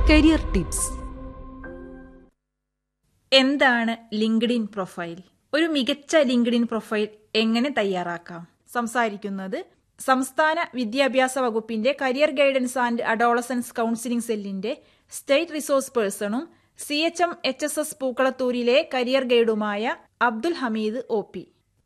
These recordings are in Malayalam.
കരിയർ ടിപ്സ് എന്താണ് ലിങ്ക്ഡിൻ പ്രൊഫൈൽ ഒരു മികച്ച ലിങ്ക്ഡിൻ പ്രൊഫൈൽ എങ്ങനെ തയ്യാറാക്കാം സംസാരിക്കുന്നത് സംസ്ഥാന വിദ്യാഭ്യാസ വകുപ്പിന്റെ career guidance and adolescence counselling സെല്ലിന്റെ സ്റ്റേറ്റ് റിസോഴ്സ് പേഴ്സണും C H M H S S പൂക്കളത്തൂരിലെ കരിയർ ഗൈഡുമായ അബ്ദുൽ ഹമീദ് ഒ പി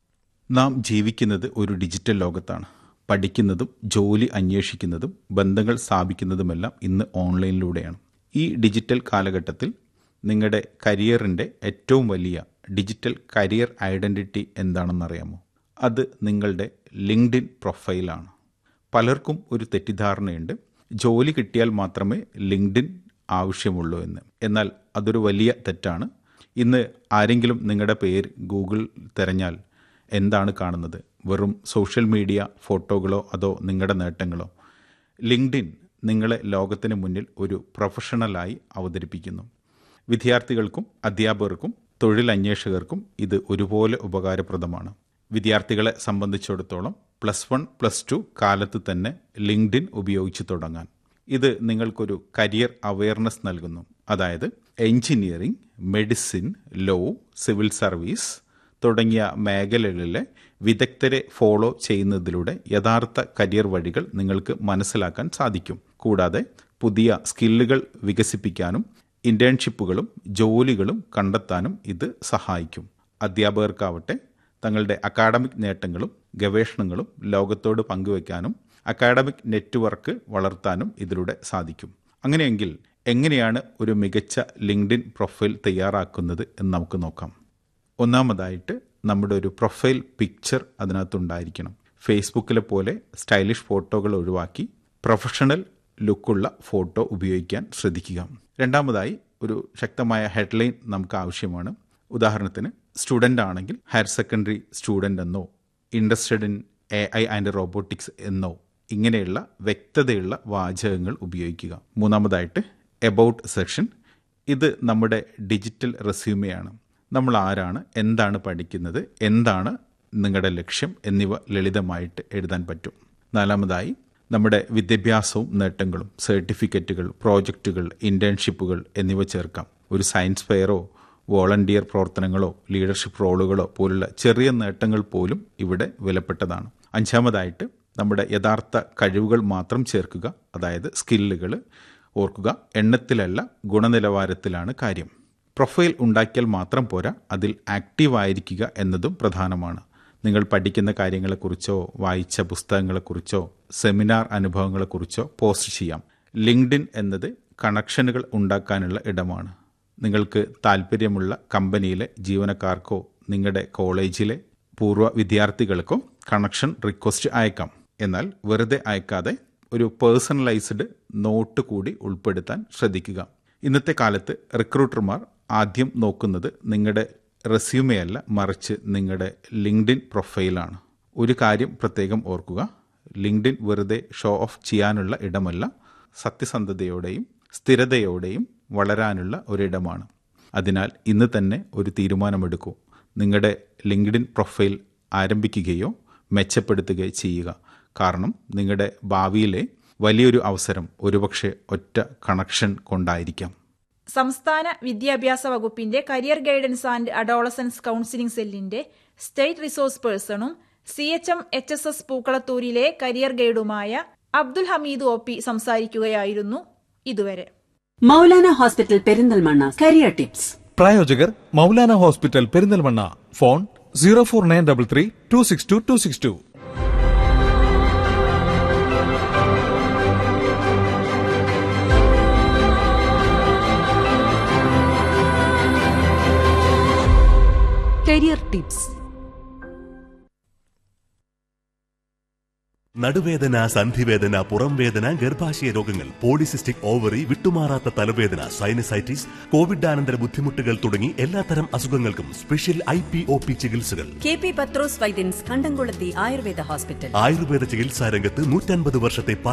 നാം ജീവിക്കുന്നത് ഒരു ഡിജിറ്റൽ ലോകത്താണ് പഠിക്കുന്നതും ജോലി അന്വേഷിക്കുന്നതും ബന്ധങ്ങൾ സ്ഥാപിക്കുന്നതുമെല്ലാം ഇന്ന് ഓൺലൈനിലൂടെയാണ് ഈ ഡിജിറ്റൽ കാലഘട്ടത്തിൽ നിങ്ങളുടെ കരിയറിൻ്റെ ഏറ്റവും വലിയ ഡിജിറ്റൽ കരിയർ ഐഡൻറ്റിറ്റി എന്താണെന്നറിയാമോ അത് നിങ്ങളുടെ ലിങ്ക്ഡിൻ പ്രൊഫൈലാണ് പലർക്കും ഒരു തെറ്റിദ്ധാരണയുണ്ട് ജോലി കിട്ടിയാൽ മാത്രമേ ലിങ്ക്ഡിൻ ആവശ്യമുള്ളൂ എന്ന് എന്നാൽ അതൊരു വലിയ തെറ്റാണ് ഇന്ന് ആരെങ്കിലും നിങ്ങളുടെ പേര് ഗൂഗിൾ തിരഞ്ഞാൽ എന്താണ് കാണുന്നത് വെറും സോഷ്യൽ മീഡിയ ഫോട്ടോകളോ അതോ നിങ്ങളുടെ നേട്ടങ്ങളോ ലിങ്ക്ഡിൻ നിങ്ങളെ ലോകത്തിന് മുന്നിൽ ഒരു പ്രൊഫഷണലായി അവതരിപ്പിക്കുന്നു വിദ്യാർത്ഥികൾക്കും അധ്യാപകർക്കും തൊഴിലന്വേഷകർക്കും ഇത് ഒരുപോലെ ഉപകാരപ്രദമാണ് വിദ്യാർത്ഥികളെ സംബന്ധിച്ചിടത്തോളം പ്ലസ് വൺ പ്ലസ് ടു കാലത്ത് തന്നെ ലിങ്ക്ഡിൻ ഉപയോഗിച്ച് തുടങ്ങാൻ ഇത് നിങ്ങൾക്കൊരു കരിയർ അവയർനെസ് നൽകുന്നു അതായത് engineering medicine law civil service തുടങ്ങിയ മേഖലകളിലെ വിദഗ്ധരെ ഫോളോ ചെയ്യുന്നതിലൂടെ യഥാർത്ഥ കരിയർ വഴികൾ നിങ്ങൾക്ക് മനസ്സിലാക്കാൻ സാധിക്കും കൂടാതെ പുതിയ സ്കില്ലുകൾ വികസിപ്പിക്കാനും ഇന്റേൺഷിപ്പുകളും ജോലികളും കണ്ടെത്താനും ഇത് സഹായിക്കും അധ്യാപകർക്കാവട്ടെ തങ്ങളുടെ അക്കാഡമിക് നേട്ടങ്ങളും ഗവേഷണങ്ങളും ലോകത്തോട് പങ്കുവയ്ക്കാനും അക്കാഡമിക് നെറ്റ്വർക്ക് വളർത്താനും ഇതിലൂടെ സാധിക്കും അങ്ങനെയെങ്കിൽ എങ്ങനെയാണ് ഒരു മികച്ച ലിങ്ക്ഡിൻ പ്രൊഫൈൽ തയ്യാറാക്കുന്നത് എന്ന് നമുക്ക് നോക്കാം ഒന്നാമതായിട്ട് നമ്മുടെ ഒരു പ്രൊഫൈൽ പിക്ചർ അതിനകത്തുണ്ടായിരിക്കണം ഫേസ്ബുക്കിലെ പോലെ സ്റ്റൈലിഷ് ഫോട്ടോകൾ ഒഴിവാക്കി പ്രൊഫഷണൽ ലുക്കുള്ള ഫോട്ടോ ഉപയോഗിക്കാൻ ശ്രദ്ധിക്കുക രണ്ടാമതായി ഒരു ശക്തമായ ഹെഡ്ലൈൻ നമുക്ക് ആവശ്യമാണ് ഉദാഹരണത്തിന് സ്റ്റുഡൻ്റ് ആണെങ്കിൽ ഹയർ സെക്കൻഡറി സ്റ്റുഡൻ്റ് എന്നോ interested in A I and robotics എന്നോ ഇങ്ങനെയുള്ള വ്യക്തതയുള്ള വാചകങ്ങൾ ഉപയോഗിക്കുക മൂന്നാമതായിട്ട് എബൌട്ട് സെക്ഷൻ ഇത് നമ്മുടെ ഡിജിറ്റൽ റെസ്യൂമെയാണ് നമ്മൾ ആരാണ് എന്താണ് പഠിക്കുന്നത് എന്താണ് നിങ്ങളുടെ ലക്ഷ്യം എന്നിവ ലളിതമായിട്ട് എഴുതാൻ പറ്റും നാലാമതായി നമ്മുടെ വിദ്യാഭ്യാസവും നേട്ടങ്ങളും സർട്ടിഫിക്കറ്റുകൾ പ്രോജക്റ്റുകൾ ഇന്റേൺഷിപ്പുകൾ എന്നിവ ചേർക്കാം ഒരു സയൻസ് ഫെയറോ വോളണ്ടിയർ പ്രവർത്തനങ്ങളോ ലീഡർഷിപ്പ് റോളുകളോ പോലുള്ള ചെറിയ നേട്ടങ്ങൾ പോലും ഇവിടെ വിലപ്പെട്ടതാണ് അഞ്ചാമതായിട്ട് നമ്മുടെ യഥാർത്ഥ കഴിവുകൾ മാത്രം ചേർക്കുക അതായത് സ്കില്ലുകൾ ഓർക്കുക എണ്ണത്തിലല്ല ഗുണനിലവാരത്തിലാണ് കാര്യം പ്രൊഫൈൽ ഉണ്ടാക്കിയാൽ മാത്രം പോരാ അതിൽ ആക്റ്റീവ് ആയിരിക്കുക എന്നതും പ്രധാനമാണ് നിങ്ങൾ പഠിക്കുന്ന കാര്യങ്ങളെക്കുറിച്ചോ വായിച്ച പുസ്തകങ്ങളെക്കുറിച്ചോ സെമിനാർ അനുഭവങ്ങളെക്കുറിച്ചോ പോസ്റ്റ് ചെയ്യാം ലിങ്ക്ഡിൻ എന്നത് കണക്ഷനുകൾ ഉണ്ടാക്കാനുള്ള ഇടമാണ് നിങ്ങൾക്ക് താല്പര്യമുള്ള കമ്പനിയിലെ ജീവനക്കാർക്കോ നിങ്ങളുടെ കോളേജിലെ പൂർവ്വ വിദ്യാർത്ഥികൾക്കോ കണക്ഷൻ റിക്വസ്റ്റ് അയക്കാം എന്നാൽ വെറുതെ അയക്കാതെ ഒരു പേഴ്സണലൈസ്ഡ് നോട്ട് കൂടി ഉൾപ്പെടുത്താൻ ശ്രദ്ധിക്കുക ഇന്നത്തെ കാലത്ത് റിക്രൂട്ടർമാർ ആദ്യം നോക്കുന്നത് നിങ്ങളുടെ റെസ്യൂമെയല്ല മറിച്ച് നിങ്ങളുടെ ലിങ്ക്ഡിൻ പ്രൊഫൈലാണ് ഒരു കാര്യം പ്രത്യേകം ഓർക്കുക ലിങ്ക്ഡിൻ വെറുതെ ഷോ ഓഫ് ചെയ്യാനുള്ള ഇടമല്ല സത്യസന്ധതയോടെയും സ്ഥിരതയോടെയും വളരാനുള്ള ഒരിടമാണ് അതിനാൽ ഇന്ന് തന്നെ ഒരു തീരുമാനമെടുക്കൂ നിങ്ങളുടെ ലിങ്ക്ഡിൻ പ്രൊഫൈൽ ആരംഭിക്കുകയോ മെച്ചപ്പെടുത്തുകയോ ചെയ്യുക കാരണം നിങ്ങളുടെ ഭാവിയിലെ വലിയൊരു അവസരം ഒരുപക്ഷെ ഒറ്റ കണക്ഷൻ കൊണ്ടായിരിക്കാം സംസ്ഥാന വിദ്യാഭ്യാസ വകുപ്പിന്റെ career guidance and adolescence counselling സെല്ലിന്റെ സ്റ്റേറ്റ് റിസോഴ്സ് പേഴ്സണും C H M H S S പൂക്കളത്തൂരിലെ കരിയർ ഗൈഡുമായ അബ്ദുൽ ഹമീദ് ഒ പി സംസാരിക്കുകയായിരുന്നു ഇതുവരെ Maulana hospital Perinthalmanna career tips പ്രായോജകർ Maulana hospital Perinthalmanna phone zero four nine double three two six two two six two career tips നടുവേദന സന്ധിവേദന പുറംവേദന ഗർഭാശയ രോഗങ്ങൾ പോളിസിസ്റ്റിക് ഓവറി വിട്ടുമാറാത്ത തലവേദന സൈനസൈറ്റിസ് കോവിഡാനന്തര ബുദ്ധിമുട്ടുകൾ തുടങ്ങി എല്ലാത്തരം അസുഖങ്ങൾക്കും special I P O P ചികിത്സകൾ കെ പി പത്രോസ് വൈദ്യൻസ് കണ്ടംകുളത്തി ആയുർവേദ ഹോസ്പിറ്റൽ ആയുർവേദ ചികിത്സാ രംഗത്ത് നൂറ്റൻപത് വർഷത്തെ